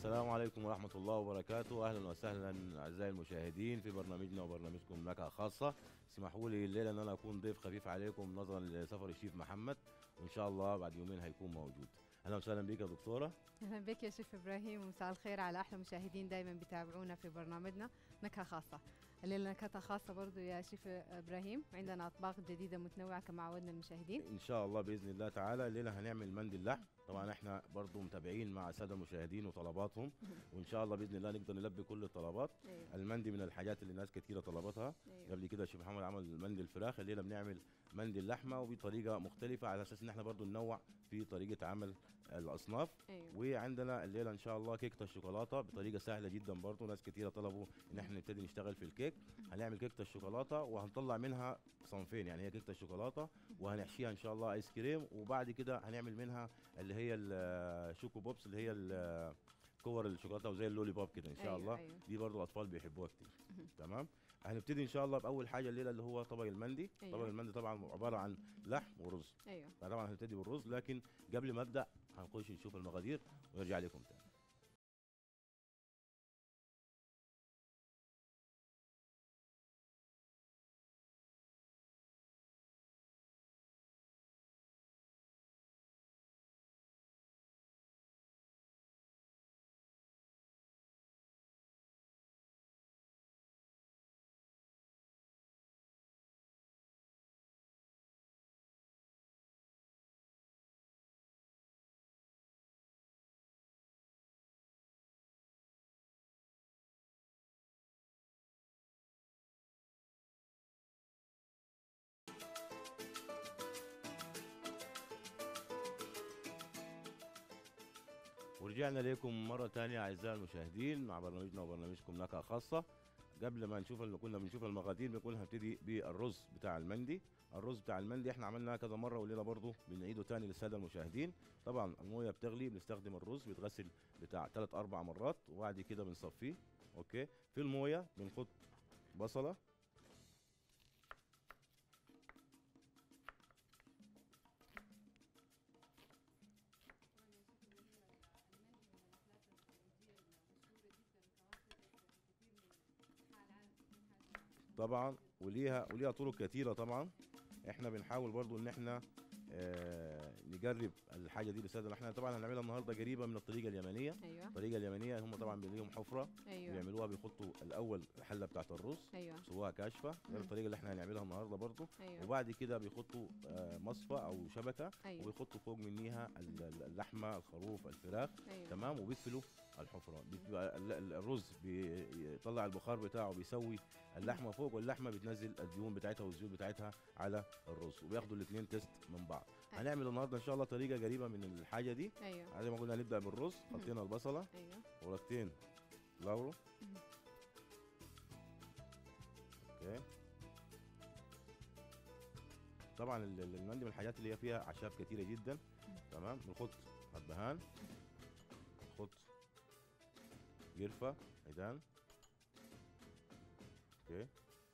السلام عليكم ورحمة الله وبركاته أهلا وسهلا أعزائي المشاهدين في برنامجنا وبرنامجكم نكهة خاصة اسمحوا لي الليلة أن أنا أكون ضيف خفيف عليكم نظرا لسفر الشيف محمد وإن شاء الله بعد يومين هيكون موجود أهلا وسهلا بك يا دكتورة اهلا بك يا شيف ابراهيم ومساء الخير على احلى مشاهدين دائما بيتابعونا في برنامجنا نكهه خاصه الليله نكهه خاصه برضو يا شيف ابراهيم عندنا اطباق جديده متنوعه كما عودنا المشاهدين إن شاء الله بإذن الله تعالى الليلة هنعمل مندي اللحم طبعا احنا برضو متابعين مع السادة المشاهدين وطلباتهم وإن شاء الله بإذن الله نقدر نلبي كل الطلبات ايوه المندي من الحاجات اللي ناس كثيرة طلبتها ايوه قبل كده الشيف محمد عمل مندي الفراخ الليله بنعمل مندي اللحمه وبطريقه مختلفه على اساس ان احنا برضو ننوع في طريقه عمل الاصناف ايوه وعندنا الليله ان شاء الله كيكه الشوكولاته بطريقه سهله جدا برضو ناس كتيره طلبوا ان احنا نبتدي نشتغل في الكيك هنعمل كيكه الشوكولاته وهنطلع منها صنفين يعني هي كيكه الشوكولاته وهنحشيها ان شاء الله ايس كريم وبعد كده هنعمل منها اللي هي الشوكو بوبس اللي هي ال- كور الشوكولاته وزي اللولي بوب كده ان شاء أيوة، الله أيوة. دي برضو الاطفال بيحبوها كتير تمام هنبتدي ان شاء الله باول حاجه الليله اللي هو طبق المندي أيوة. طبق المندي طبعا عباره عن لحم ورز ايوه طبعا هنبتدي بالرز لكن قبل ما ابدا هنخش نشوف المقادير ونرجع لكم تاني ورجعنا لكم مرة تانية أعزائي المشاهدين مع برنامجنا وبرنامجكم نكهة خاصة قبل ما نشوف اللي كنا بنشوف المقادير بنكون هنبتدي بالرز بتاع المندي الرز بتاع المندي احنا عملناه كذا مرة والليلة برضه بنعيده تاني للسادة المشاهدين طبعا الموية بتغلي بنستخدم الرز بيتغسل بتاع ثلاث أربع مرات وبعد كده بنصفيه أوكي في الموية بنحط بصلة طبعا وليها وليها طرق كثيره طبعا احنا بنحاول برضو ان احنا آه نجرب الحاجه دي للساده احنا طبعا هنعملها النهارده قريبه من الطريقه اليمنيه ايوه الطريقه اليمنيه هم طبعا بيليهم حفره ايوه بيعملوها بيحطوا الاول الحله بتاعت الرز ايوه يسووها كاشفه ده مم. الطريقه اللي احنا هنعملها النهارده برضو ايوه وبعد كده بيحطوا آه مصفى او شبكه ايوه وبيحطوا فوق منيها ال- ال- اللحمه الخروف الفراخ ايوه تمام وبيقفلوا الحفره بيبقى ال- ال- الرز بيطلع البخار بتاعه بيسوي اللحمه فوق واللحمه بتنزل الدهون بتاعتها والزيوت بتاعتها على الرز وبياخدوا الاثنين تيست من بعض أيوة. هنعمل النهارده ان شاء الله طريقه قريبه من الحاجه دي ايوه زي ما قلنا هنبدا بالرز حطينا البصله ايوه ورقتين لورو مم. اوكي طبعا ال- ال- المندي من الحاجات اللي هي فيها اعشاب كتيره جدا تمام بنحط حبهان نحط قرفه عيدان اوكي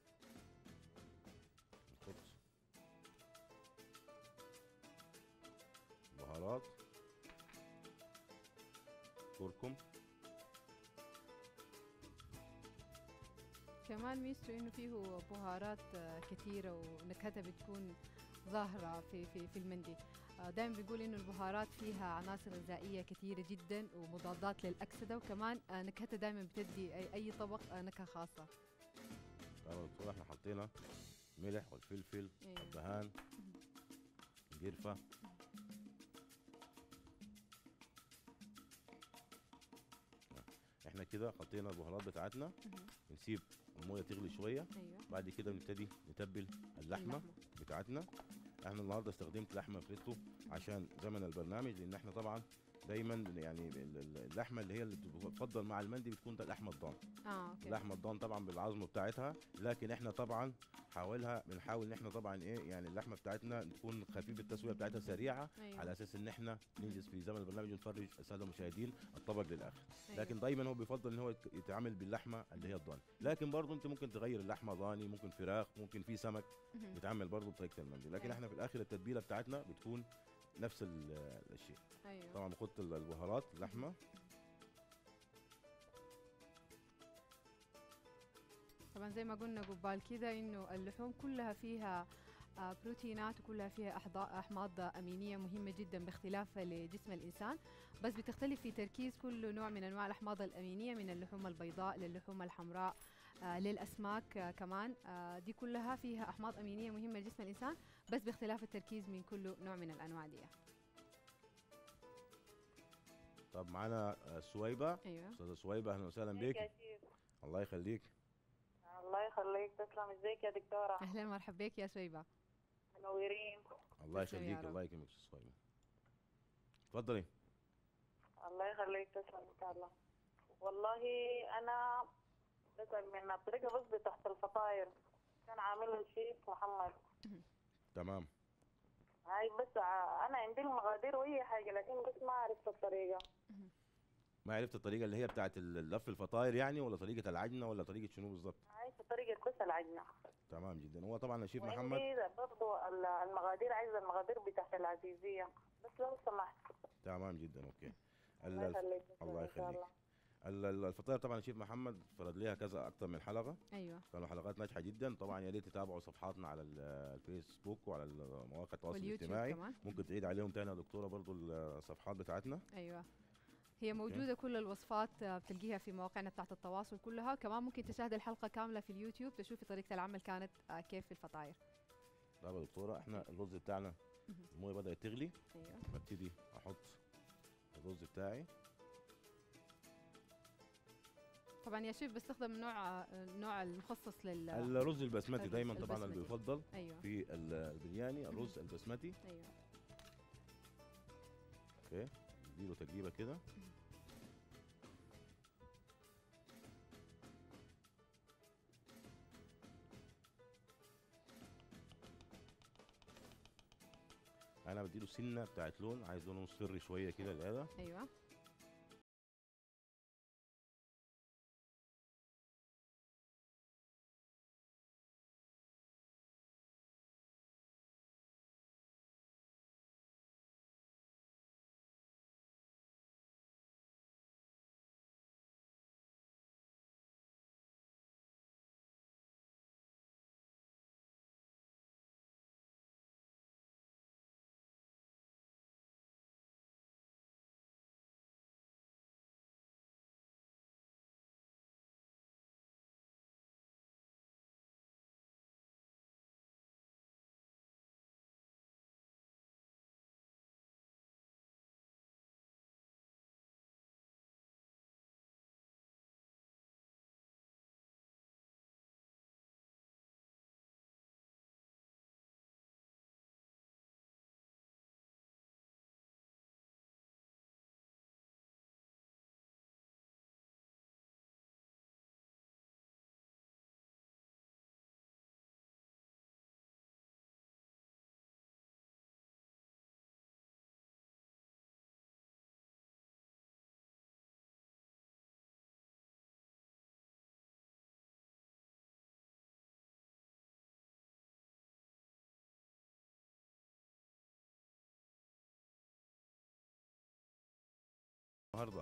نحط بهارات كركم كمان ميزته انه فيه بهارات آه، كثيره ونكهتها بتكون ظاهره في في في المندي دائما بيقول انه البهارات فيها عناصر غذائيه كثيره جدا ومضادات للاكسده وكمان آه، نكهتها دائما بتدي اي اي طبق آه، نكهه خاصه طبعا دكتور احنا حطينا ملح والفلفل أيوة. حبهان قرفة احنا كده حطينا البهارات بتاعتنا بنسيب المية تغلي شوية ايوه بعد كده بنبتدي نتبل اللحمة بتاعتنا احنا النهارده استخدمت لحمة فريتو عشان زمن البرنامج لان احنا طبعا دايما يعني ال- ال- اللحمه اللي هي اللي بتفضل مع المندي بتكون ده اللحمه الضان اه اوكي اللحمه الضان طبعا بالعظم بتاعتها لكن احنا طبعا حاولها بنحاول ان احنا طبعا ايه يعني اللحمه بتاعتنا تكون خفيفه التسويه بتاعتها سريعه أيوة. على اساس ان احنا ننجز في زمن البرنامج ونفرج الساده المشاهدين الطبق للاخر أيوة. لكن دايما هو بيفضل ان هو يت- يتعامل باللحمه اللي هي الضاني لكن برضه انت ممكن تغير اللحمه ضاني ممكن فراخ ممكن في سمك مهم. بيتعمل برضه بطريقه المندي لكن أيوة. احنا في الاخر التتبيله بتاعتنا بتكون نفس ال- الشيء ايوه طبعا بنحط ال- البهارات اللحمه طبعا زي ما قلنا قبال كده انه اللحوم كلها فيها آه، بروتينات وكلها فيها أحضا- احماض امينيه مهمه جدا باختلافها لجسم الانسان بس بتختلف في تركيز كل نوع من انواع الاحماض الامينيه من اللحوم البيضاء للحوم الحمراء آه، للاسماك آه، كمان آه، دي كلها فيها احماض امينيه مهمه لجسم الانسان بس باختلاف التركيز من كل نوع من الانواع دي طب معانا آه، سويبه ايوه استاذه سويبه اهلا وسهلا ازيك بك يا شيخ الله يخليك الله يخليك تسلم ازيك يا دكتورة اهلا مرحبا بك يا سويبه منورين الله تسلم يا يخليك رب. الله يكرمك استاذ سويبه اتفضلي الله يخليك تسلم ان شاء الله والله انا بسأل من الطريقة بس بتاعت الفطاير كان عاملها الشيف محمد تمام هاي بس ع- انا عندي المقادير واي حاجة لكن بس ما عرفت الطريقة ما عرفت الطريقه اللي هي بتاعت ال- لف الفطاير يعني ولا طريقه العجنه ولا طريقه شنو بالظبط هاي في طريقة بس العجنة تمام جدا هو طبعا الشيف محمد وعندي برضو ال- المقادير عايزة المقادير بتاعت العزيزية بس لو سمحت تمام جدا اوكي الله ال- يخليك الله إن شاء يخليك. الله. ال- ال- الفطاير طبعا الشيف محمد فرد ليها كذا اكتر من حلقه ايوه كانوا حلقات ناجحه جدا طبعا يا ريت تتابعوا صفحاتنا على ال- الفيسبوك وعلى ال- مواقع التواصل واليوتيوب الاجتماعي كمان ممكن تعيد عليهم تاني يا دكتوره برضو الصفحات بتاعتنا ايوه هي موجودة كل الوصفات آه، بتلقيها في مواقعنا بتاعت التواصل كلها كمان ممكن تشاهد الحلقة كاملة في اليوتيوب تشوفي طريقة العمل كانت آه، كيف في الفطاير طيب يا دكتوره احنا الرز بتاعنا مهم. الميه بدات تغلي ايوه ببتدي احط الرز بتاعي طبعا يا شيف بستخدم نوع آه، النوع المخصص لل الرز البسمتي الرز دايما طبعا اللي البسمتي. بيفضل ايوه في ال- البرياني الرز البسمتي ايوه اوكي نديله تقليبه كده انا بديله سنه بتاعت لون عايز لونه مصفر شويه كده لهذا ايوه النهارده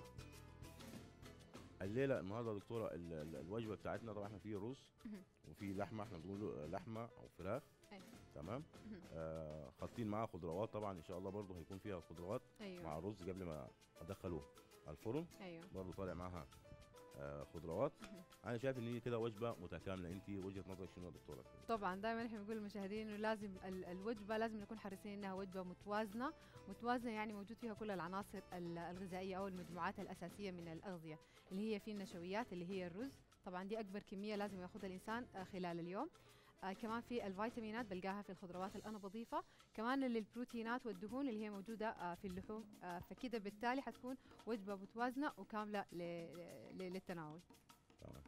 الليله النهارده يا دكتوره ال- ال- الوجبه بتاعتنا طبعا احنا في رز مهم. وفي لحمه احنا بنقول له لحمه او فراخ أيوة. تمام مهم. آه حاطين معاها خضروات طبعا ان شاء الله برضو هيكون فيها خضروات مع ايوه الرز قبل ما ادخله الفرن ايوه برضو طالع معاها آه خضروات مهم. انا شايف ان هي كده وجبه متكامله انت وجهه نظرك شنو يا دكتوره طبعا دائما احنا بنقول للمشاهدين انه لازم ال- الوجبه لازم نكون حريصين انها وجبه متوازنه متوازنه يعني موجود فيها كل العناصر ال- الغذائيه او المجموعات الاساسيه من الاغذيه اللي هي في النشويات اللي هي الرز طبعا دي اكبر كميه لازم ياخذها الانسان آه، خلال اليوم آه كمان في الفيتامينات بلقاها في الخضروات اللي انا بضيفها كمان البروتينات والدهون اللي هي موجوده آه في اللحوم آه فكده بالتالي حتكون وجبه متوازنه وكامله ل- ل- للتناول تمام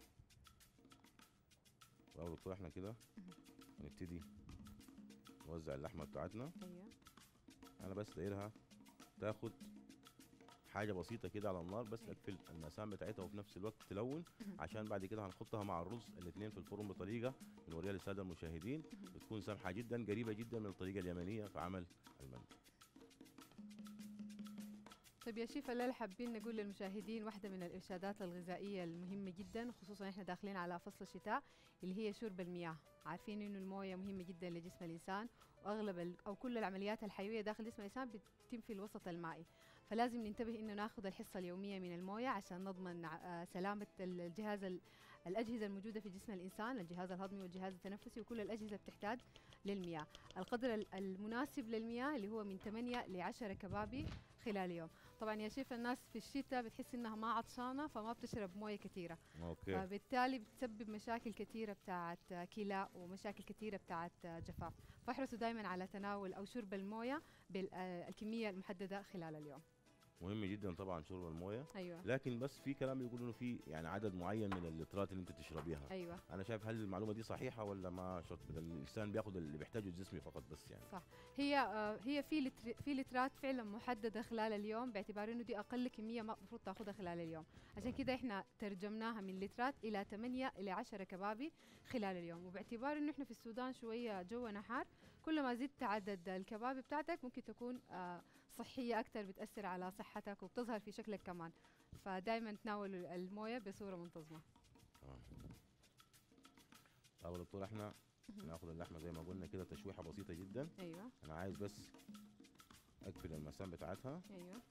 طب يا دكتور احنا كده هنبتدي نوزع اللحمه بتاعتنا ايوه انا بس دايرها تاخد حاجه بسيطه كده على النار بس تقفل المسام بتاعتها وفي نفس الوقت تلون مهم. عشان بعد كده هنحطها مع الرز الاثنين في الفرن بطريقه بنوريها للساده المشاهدين مهم. بتكون سمحه جدا قريبه جدا من الطريقه اليمنيه في عمل المندي طيب يا شيف الليلة حابين نقول للمشاهدين واحدة من الإرشادات الغذائية المهمة جدا خصوصا إحنا داخلين على فصل الشتاء اللي هي شرب المياه عارفين إنه الموية مهمة جدا لجسم الإنسان وأغلب ال- أو كل العمليات الحيوية داخل جسم الإنسان بتتم في الوسط المائي فلازم ننتبه إنه ناخذ الحصة اليومية من الموية عشان نضمن ع- آه، سلامة ال- الجهاز ال- الأجهزة الموجودة في جسم الإنسان الجهاز الهضمي والجهاز التنفسي وكل الأجهزة بتحتاج للمياه القدر ال- المناسب للمياه اللي هو من 8 ل 10 كبابي خلال اليوم طبعا يا شيف الناس في الشتاء بتحس انها ما عطشانه فما بتشرب مويه كثيره اوكي فبالتالي بتسبب مشاكل كثيره بتاعت كلى ومشاكل كثيره بتاعت جفاف فاحرصوا دائما على تناول او شرب المويه بالكميه المحدده خلال اليوم مهم جدا طبعا شرب المويه ايوه لكن بس في كلام يقول انه في يعني عدد معين من اللترات اللي انت تشربيها ايوه انا شايف هل المعلومه دي صحيحه ولا ما شرط الانسان بياخد اللي بيحتاجه الجسم فقط بس يعني صح هي آه، هي في لتر في لترات فعلا محدده خلال اليوم باعتبار انه دي اقل كميه ما المفروض تاخذها خلال اليوم عشان كده احنا ترجمناها من لترات الى 8 الى 10 كبابي خلال اليوم وباعتبار انه احنا في السودان شويه جونا حار كل ما زدت عدد الكبابي بتاعتك ممكن تكون آه، صحيه اكثر بتاثر على صحتك وبتظهر في شكلك كمان فدائما تناولوا المويه بصوره منتظمه آه. طب يا دكتور احنا ناخد اللحمه زي ما قلنا كده تشويحه بسيطه جدا ايوه انا عايز بس اقفل المسام بتاعتها ايوه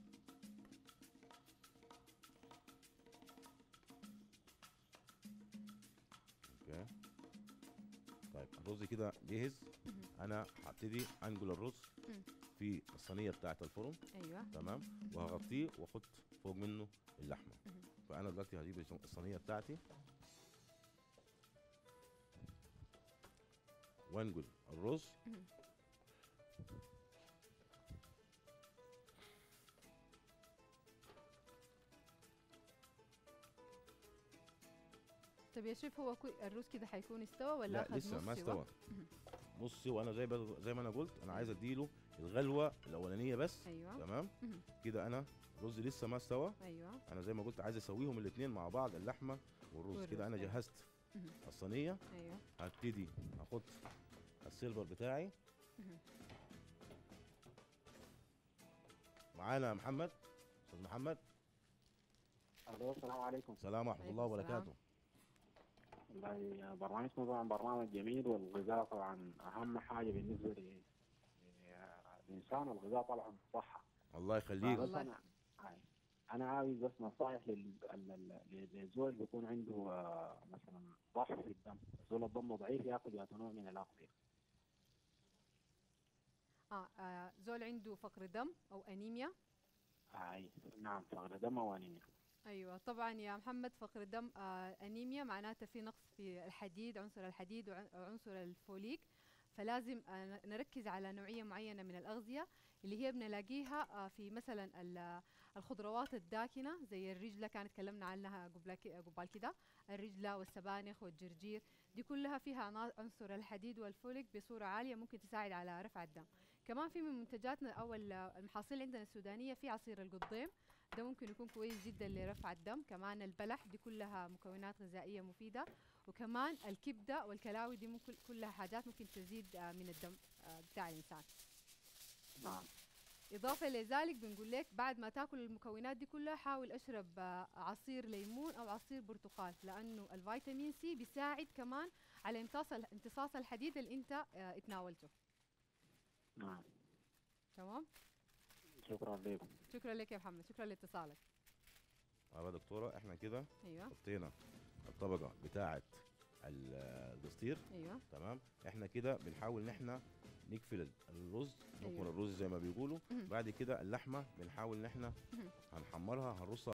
اوكي طيب الرز كده جاهز مهم. انا هبتدي انقل الرز مم. في الصينيه بتاعه الفرن ايوه تمام وهغطيه واحط فوق منه اللحمه مهم. فانا دلوقتي هجيب الص- الصينيه بتاعتي وانقل الرز مهم. طيب يا شيف هو كو- الرز كده حيكون استوى ولا لا أخذ لسه نص ما سوا؟ استوى مهم. نص وانا زي ب- زي ما انا قلت انا عايز اديله الغلوه الاولانيه بس ايوه تمام مهم. كده انا الرز لسه ما استوى ايوه انا زي ما قلت عايز اسويهم الاثنين مع بعض اللحمه والرز والرز، كده انا أيوة. جهزت مهم. الصينيه ايوه هبتدي احط السيلفر بتاعي مهم. معانا محمد استاذ محمد الو السلام عليكم السلام ورحمه الله عليكم السلام. وبركاته والله برنامجكم طبعا برنامج جميل والغذاء طبعا اهم حاجه بالنسبه لي الانسان الغذاء طبعا صحه الله يخليك بس والله. انا هاي. انا عاوز بس نصائح لل- لل- لل- للزول بيكون عنده آه، مثلا ضعف في الدم زول الدم ضعيف ياكل يا نوع من الاغذيه آه, اه زول عنده فقر دم او انيميا هاي نعم فقر دم وانيميا ايوه طبعا يا محمد فقر الدم آه انيميا معناته في نقص في الحديد عنصر الحديد وعن- وعنصر الفوليك فلازم آه ن- نركز على نوعيه معينه من الاغذيه اللي هي بنلاقيها آه في مثلا ال- الخضروات الداكنه زي الرجله كانت تكلمنا عنها قبل ك- قبل كده الرجله والسبانخ والجرجير دي كلها فيها عنا- عنصر الحديد والفوليك بصوره عاليه ممكن تساعد على رفع الدم كمان في من منتجاتنا او ال- المحاصيل عندنا السودانيه في عصير القضيم ده ممكن يكون كويس جدا لرفع الدم كمان البلح دي كلها مكونات غذائية مفيدة وكمان الكبدة والكلاوي دي ممكن كلها حاجات ممكن تزيد آه، من الدم آه، بتاع الإنسان نعم إضافة لذلك بنقول لك بعد ما تاكل المكونات دي كلها حاول أشرب آه، عصير ليمون أو عصير برتقال لأنه الفيتامين سي بيساعد كمان على امتصاص ال- امتصاص الحديد اللي أنت آه، اتناولته نعم تمام شكرا لكم شكرا لك يا محمد شكرا لاتصالك اه يا دكتوره احنا كده أيوه حطينا الطبقه بتاعه ال- القسطير أيوه تمام احنا كده بنحاول ان احنا نقفل ال- الرز نكمل أيوة. الرز زي ما بيقولوا مهم. بعد كده اللحمه بنحاول ان احنا مهم. هنحمرها هنرصها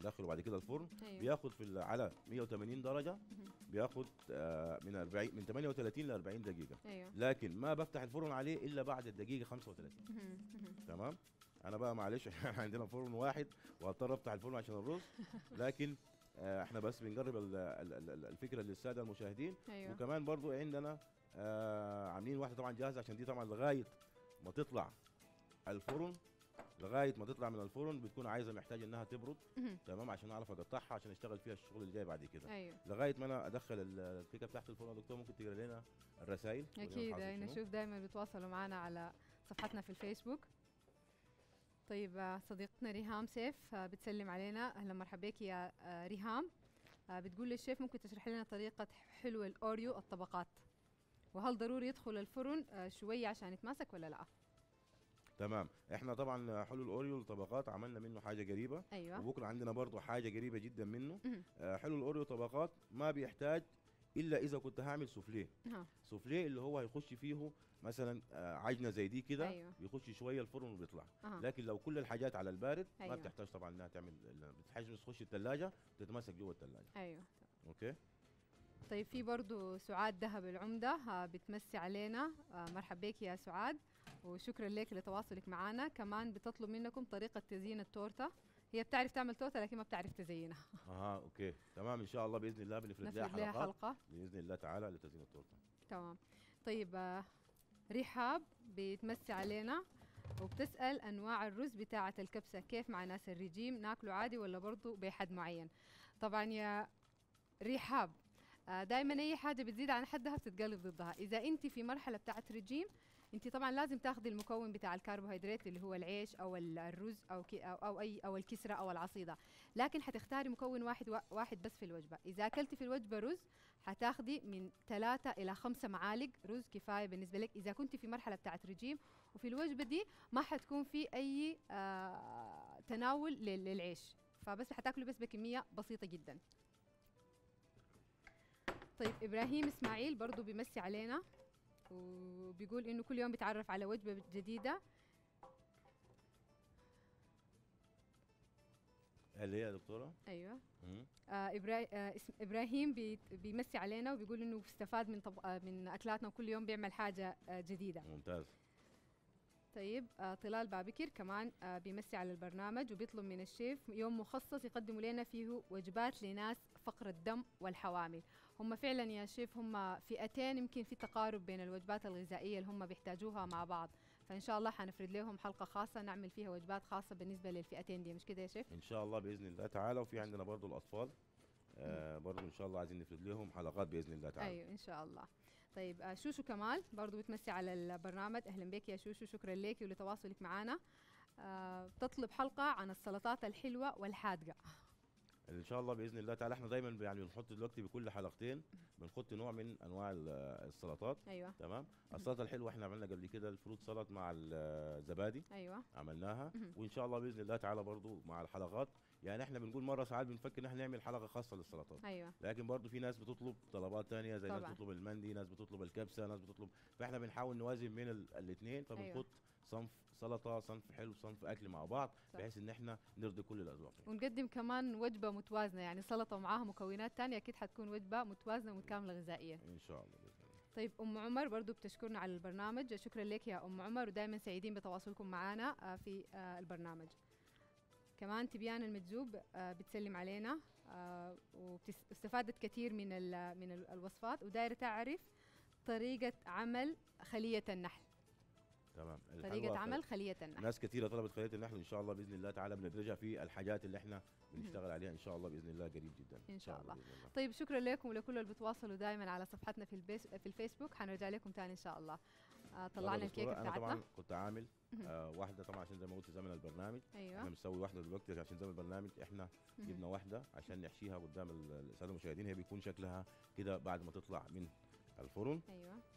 ندخله بعد كده الفرن ايوه بياخد في ال- على 180 درجه مهم. بياخد آه، من 40 من 38 ل 40 دقيقه ايوه لكن ما بفتح الفرن عليه الا بعد الدقيقه 35 مهم. مهم. تمام انا بقى معلش احنا عندنا فرن واحد وهضطر افتح الفرن عشان الرز لكن آه، احنا بس بنجرب ال- ال- ال- الفكره للساده المشاهدين ايوه وكمان برضو عندنا آه عاملين واحده طبعا جاهزه عشان دي طبعا لغايه ما تطلع الفرن لغايه ما تطلع من الفرن بتكون عايزه محتاجه انها تبرد مهم. تمام عشان اعرف اقطعها عشان اشتغل فيها الشغل اللي جاي بعد كده ايوه لغايه ما انا ادخل ال- الكيكه تحت الفرن يا دكتور ممكن تقرا لنا الرسائل اكيد نشوف دائما بتواصلوا معنا على صفحتنا في الفيسبوك طيب آه، صديقتنا ريهام سيف آه، بتسلم علينا اهلا مرحبا بك يا آه، ريهام آه، بتقول للشيف ممكن تشرح لنا طريقه حلو الاوريو الطبقات وهل ضروري يدخل الفرن آه، شويه عشان يتماسك ولا لا تمام احنا طبعا حلو الاوريو الطبقات عملنا منه حاجه قريبه ايوه وبكره عندنا برضو حاجه قريبه جدا منه مهم. آه حلو الاوريو طبقات ما بيحتاج الا اذا كنت هعمل سوفليه ها. سوفليه اللي هو هيخش فيه مثلا آه عجنه زي دي كده ايوه بيخش شويه الفرن وبيطلع أها. لكن لو كل الحاجات على البارد أيوة. ما بتحتاج طبعا انها تعمل لا، بتحتاج بس تخش الثلاجه تتمسك جوه الثلاجه ايوه اوكي طيب في برضو سعاد دهب العمدة آه، بتمسي علينا آه، مرحبا بك يا سعاد وشكرا لك لتواصلك معنا كمان بتطلب منكم طريقة تزيين التورتة هي بتعرف تعمل تورتة لكن ما بتعرف تزينها اها اوكي تمام ان شاء الله باذن الله بنفرد لها نفرد لها حلقات حلقة باذن الله تعالى لتزيين التورته تمام طيب آه، رحاب بتمسي علينا وبتسأل أنواع الرز بتاعة الكبسة كيف مع ناس الرجيم ناكله عادي ولا برضو بحد معين طبعا يا رحاب دائما أي حاجة بتزيد عن حدها بتتقلب ضدها إذا أنت في مرحلة بتاعة رجيم أنت طبعا لازم تاخدي المكون بتاع الكربوهيدرات اللي هو العيش أو ال- الرز أو كي أو, أو أي أو الكسرة أو العصيدة لكن حتختاري مكون واحد وا- واحد بس في الوجبة إذا أكلتي في الوجبة رز حتاخدي من ثلاثة إلى خمسة معالق رز كفاية بالنسبة لك إذا كنت في مرحلة بتاعت رجيم وفي الوجبة دي ما حتكون في أي آه تناول لل- للعيش فبس حتاكلوا بس بكمية بسيطة جدا طيب إبراهيم إسماعيل برضو بيمسي علينا وبيقول إنه كل يوم بيتعرف على وجبة جديدة اللي هي يا دكتوره أيوة مم. آه إبرا... آه اسم إبراهيم بي... بيمسي علينا وبيقول إنه استفاد من طب... آه من أكلاتنا وكل يوم بيعمل حاجة آه جديدة ممتاز طيب آه طلال بابكر كمان آه بيمسي على البرنامج وبيطلب من الشيف يوم مخصص يقدموا لنا فيه وجبات لناس فقر الدم والحوامل هم فعلا يا شيف هم فئتين يمكن في تقارب بين الوجبات الغذائية اللي هم بيحتاجوها مع بعض فإن شاء الله حنفرد لهم حلقة خاصة نعمل فيها وجبات خاصة بالنسبة للفئتين دي مش كده يا شيف؟ ان شاء الله باذن الله تعالى وفي عندنا برضو الاطفال آه برضو ان شاء الله عايزين نفرد لهم حلقات باذن الله تعالى ايوه ان شاء الله طيب آه شوشو كمال برضو بتمسي على البرنامج اهلا بك يا شوشو شكرا لك ولتواصلك معنا آه بتطلب حلقه عن السلطات الحلوه والحادقه ان شاء الله باذن الله تعالى احنا دايما يعني بنحط دلوقتي بكل حلقتين بنحط نوع من انواع ال- السلطات ايوه تمام السلطه الحلوه احنا عملنا قبل كده الفروت سلطه مع الزبادي ايوه عملناها مهم. وان شاء الله باذن الله تعالى برضو مع الحلقات يعني احنا بنقول مره ساعات بنفكر ان احنا نعمل حلقه خاصه للسلطات ايوه لكن برضو في ناس بتطلب طلبات تانية زي طبعاً. ناس بتطلب المندي ناس بتطلب الكبسه ناس بتطلب فاحنا بنحاول نوازن بين الاثنين فبنحط صنف سلطه صنف حلو صنف اكل مع بعض صح. بحيث ان احنا نرضي كل الاذواق ونقدم كمان وجبه متوازنه يعني سلطه ومعاها مكونات تانية اكيد حتكون وجبه متوازنه ومتكامله غذائيا ان شاء الله باذن الله طيب ام عمر برضو بتشكرنا على البرنامج شكرا لك يا ام عمر ودائما سعيدين بتواصلكم معنا آه، في آه، البرنامج كمان تبيان المجذوب آه، بتسلم علينا آه، وبتس- واستفادت كثير من ال- من ال- الوصفات ودايره تعرف طريقه عمل خليه النحل تمام طريقه الحلوى عمل خليه النحل ناس كثيره طلبت خليه النحل ان شاء الله باذن الله تعالى بندرجها في الحاجات اللي احنا بنشتغل عليها ان شاء الله باذن الله قريب جدا إن شاء الله. بإذن الله. طيب شكرا لكم ولكل اللي بتواصلوا دائما على صفحتنا في البيس في الفيسبوك حنرجع لكم تاني ان شاء الله آه طلعنا يلا دكتورة، الكيكه انا بتاعتنا طبعا كنت عامل مهم. آه واحده طبعا عشان زي ما قلت زمن البرنامج ايوه احنا بنسوي واحده دلوقتي عشان زمن البرنامج احنا مهم. جبنا واحده عشان نحشيها قدام ال- الساده المشاهدين هي بيكون شكلها كده بعد ما تطلع من الفرن ايوه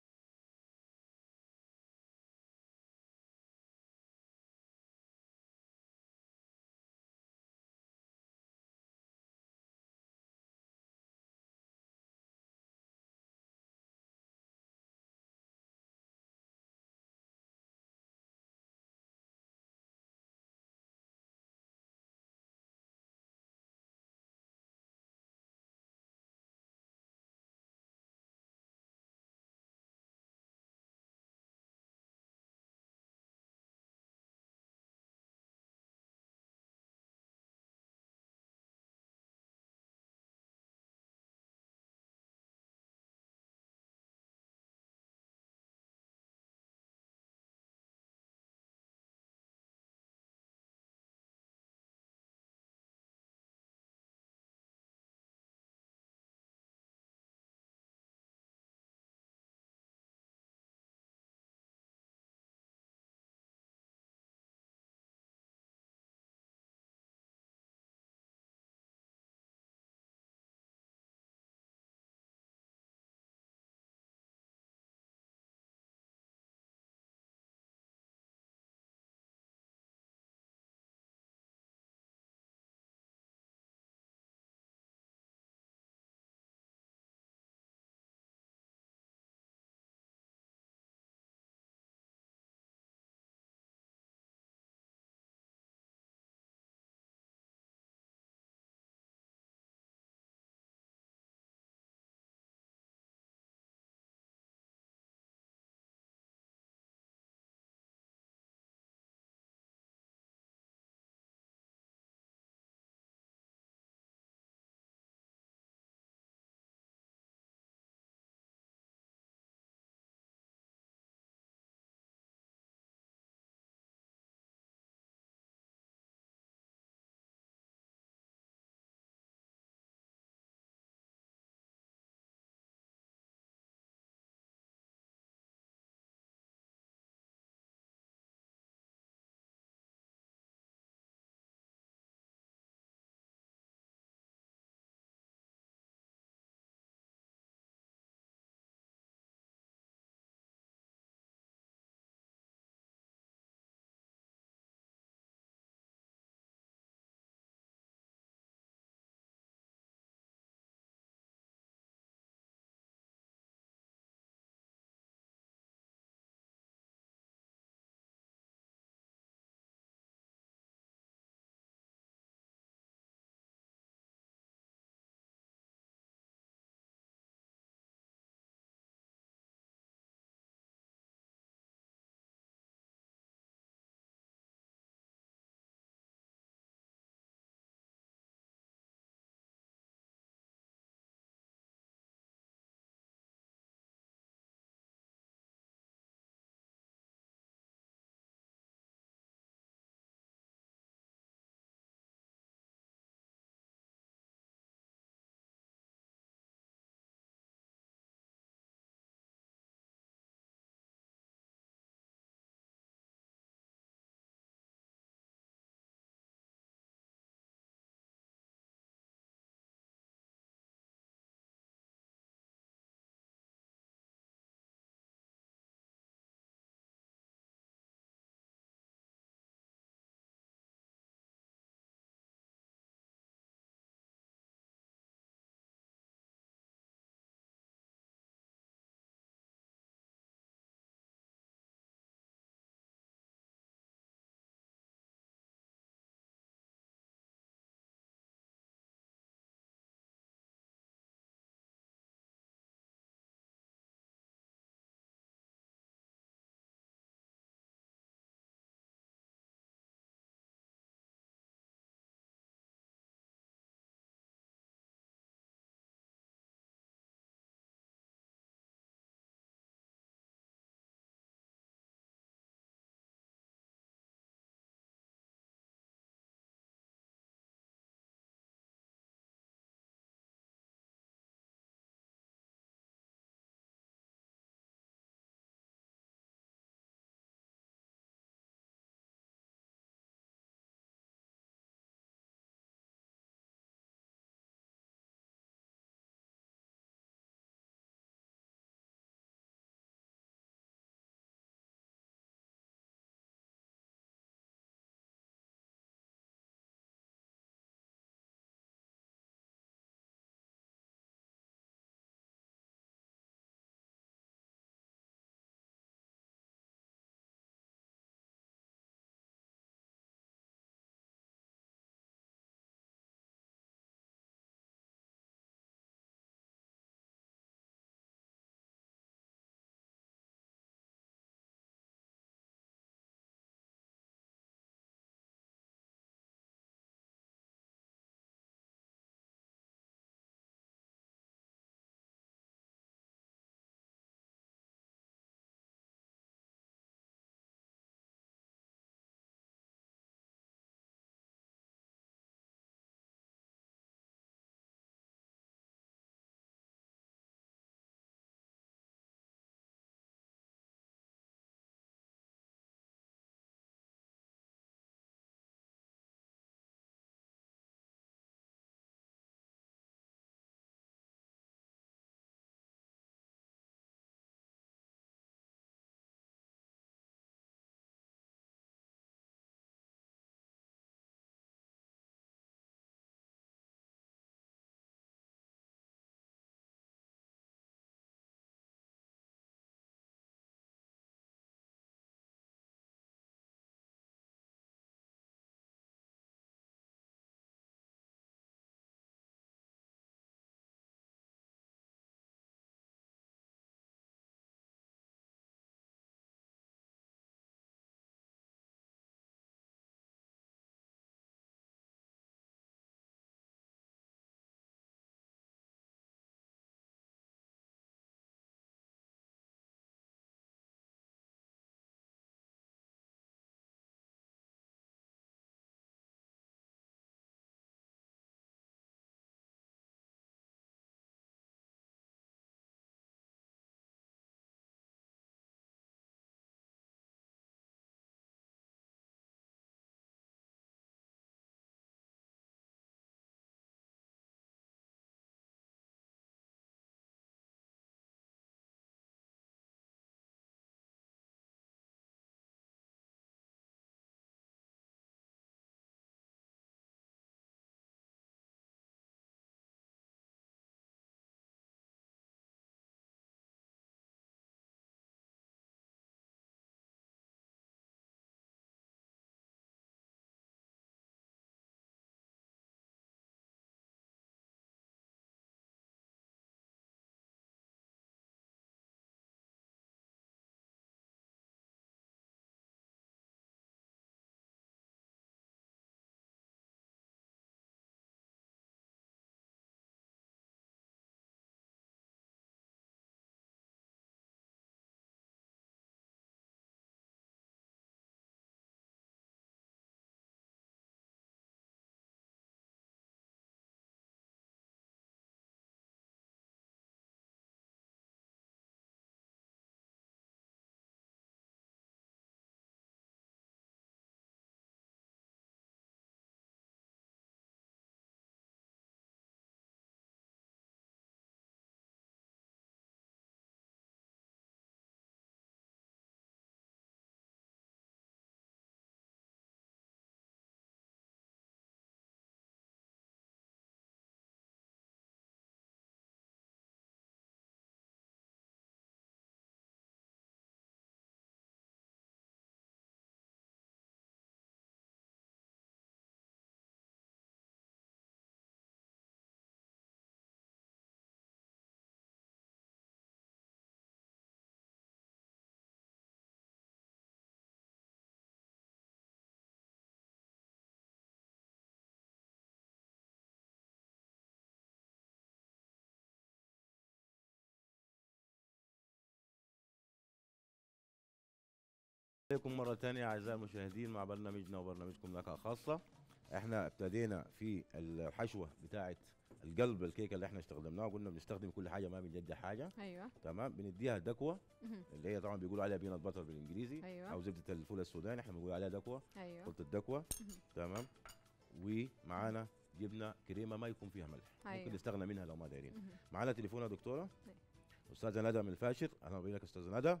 عليكم مرة تانية أعزائي المشاهدين مع برنامجنا وبرنامجكم نكهة خاصة احنا ابتدينا في الحشوة بتاعة القلب الكيكة اللي احنا استخدمناها قلنا بنستخدم كل حاجة ما بنجدد حاجة ايوه تمام بنديها دكوة مهم. اللي هي طبعا بيقولوا عليها بينات باتر بالانجليزي ايوه او زبدة الفول السوداني احنا بنقول عليها دكوة ايوه خلطة دكوة مهم. تمام ومعانا جبنة كريمة ما يكون فيها ملح ممكن أيوة. نستغنى منها لو ما دايرين مهم. معانا تليفون يا دكتورة أيوة. أستاذة ندى من الفاشر أهلا بيك أستاذة ندى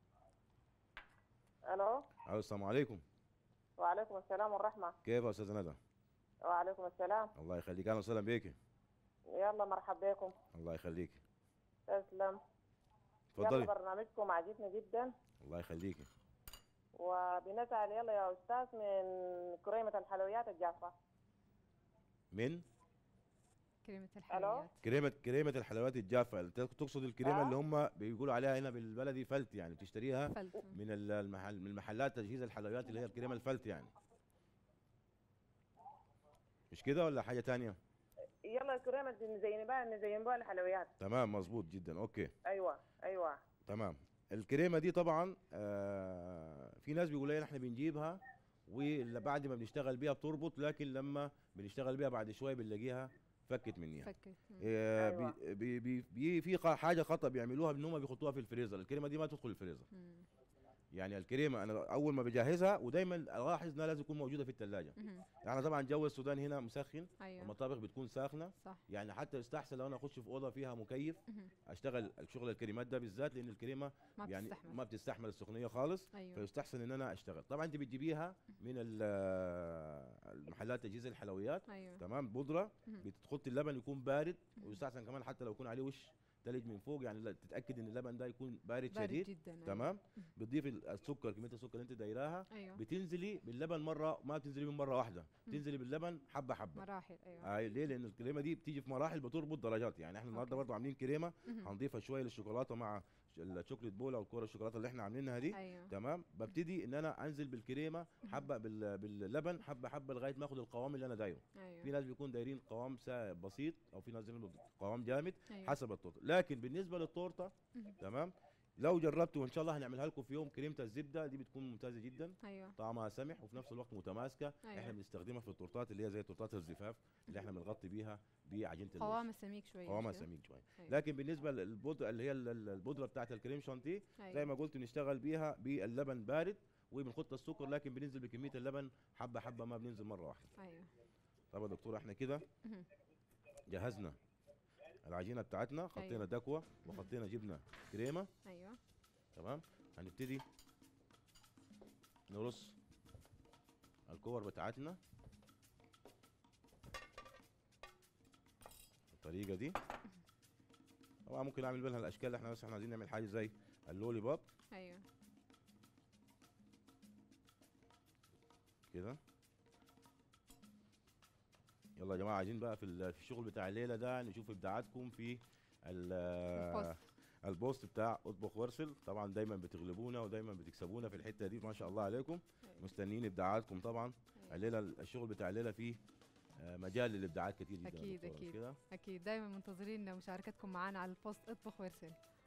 الو ألو السلام عليكم وعليكم السلام والرحمه كيف يا أستاذة ندى وعليكم السلام الله يخليك أهلا وسهلا بيك يلا مرحبا بكم الله يخليك تسلم يلا اتفضلي برنامجكم عجبني جدا الله يخليكي وبنسأل يلا يا أستاذ من كريمة الحلويات الجافة من كريمة الحلويات كريمة كريمة الحلويات الجافة أنت تقصد الكريمة آه. اللي هم بيقولوا عليها هنا بالبلدي فلت يعني بتشتريها فلت من ال- المحل من المحلات تجهيز الحلويات اللي هي الكريمة الفلت يعني مش كده ولا حاجة تانية يلا كريمة نزين بها نزين بها الحلويات تمام مظبوط جدا اوكي أيوة أيوة تمام الكريمة دي طبعا آه في ناس بيقولوا لنا احنا بنجيبها وبعد ما بنشتغل بيها بتربط لكن لما بنشتغل بيها بعد شوية بنلاقيها فكت منيها فكت مم. آه، أيوة. بي بي بي بي في قا- حاجه خطا بيعملوها ان هم بيحطوها في الفريزر الكريمه دي ما تدخل الفريزر مم. يعني الكريمه انا اول ما بجهزها ودايما الاحظ انها لازم تكون موجوده في الثلاجه مهم. يعني طبعا جو السودان هنا مسخن ايوه المطابخ بتكون ساخنه صح يعني حتى يستحسن لو انا اخش في اوضه فيها مكيف مهم. اشتغل شغل الكريمات ده بالذات لان الكريمه ما يعني بتستحمل ما بتستحمل السخونيه خالص ايوه فيستحسن ان انا اشتغل طبعا انت بتجيبيها من ال- المحلات تجهيز الحلويات ايوه تمام بودره مهم. بتحط اللبن يكون بارد مهم. ويستحسن كمان حتى لو يكون عليه وش تلج من فوق يعني لا- تتاكد ان اللبن ده يكون بارد, بارد شديد جدا أيوة. تمام بتضيف السكر كميه السكر اللي انت دايراها ايوه بتنزلي باللبن مره ما بتنزلي من مره واحده مم. تنزلي باللبن حبه حبه مراحل ايوه آه ليه لان الكريمه دي بتيجي في مراحل بتربط درجات يعني احنا النهارده أوكي. برضه عاملين كريمه مهم. هنضيفها شويه للشوكولاته مع ش- الشوكليت بول او الكوره الشوكولاته اللي احنا عاملينها دي ايوه تمام ببتدي ان انا انزل بالكريمه مهم. حبه بال- باللبن حبه حبه لغايه ما اخد القوام اللي انا دايره في ايوه ناس بيكون دايرين قوام سا بسيط او في ناس دايرين قوام جامد ايوه حسب التورته لكن بالنسبه للتورته مهم. تمام لو جربتوا وان شاء الله هنعملها لكم في يوم كريمه الزبده دي بتكون ممتازه جدا ايوه طعمها سمح وفي نفس الوقت متماسكه احنا ايوه بنستخدمها في التورتات اللي هي زي تورتات الزفاف اللي احنا بنغطي بيها بعجينه الوش قوامه سميك شويه قوامها مش كده؟ سميك شويه أيوة. لكن بالنسبه للبودره اللي هي ال- ال- البودره بتاعت الكريم شانتيه زي أيوة. ما قلت بنشتغل بيها باللبن بارد وبنحط السكر لكن بننزل بكميه اللبن حبه حبه ما بننزل مره واحده ايوه طب يا دكتور احنا كده مهم. جهزنا العجينه بتاعتنا خطينا أيوة. دكوه وخطينا جبنه كريمه ايوه تمام هنبتدي نرص الكور بتاعتنا الطريقه دي طبعا ممكن اعمل منها الاشكال اللي احنا بس احنا عايزين نعمل حاجه زي اللولي بوب ايوه كده يلا يا جماعه عايزين بقى في ال- في الشغل بتاع الليله ده نشوف ابداعاتكم في ال- البوست. البوست بتاع اطبخ وارسل طبعا دايما بتغلبونا ودايما بتكسبونا في الحته دي ما شاء الله عليكم أيوة. مستنيين ابداعاتكم طبعا أيوة. الليله الشغل بتاع الليله فيه آه، مجال للابداعات كتير جدا يا أكيد، دكتورة، مش أكيد. كده اكيد دايما منتظرين مشاركتكم معنا على البوست اطبخ وارسل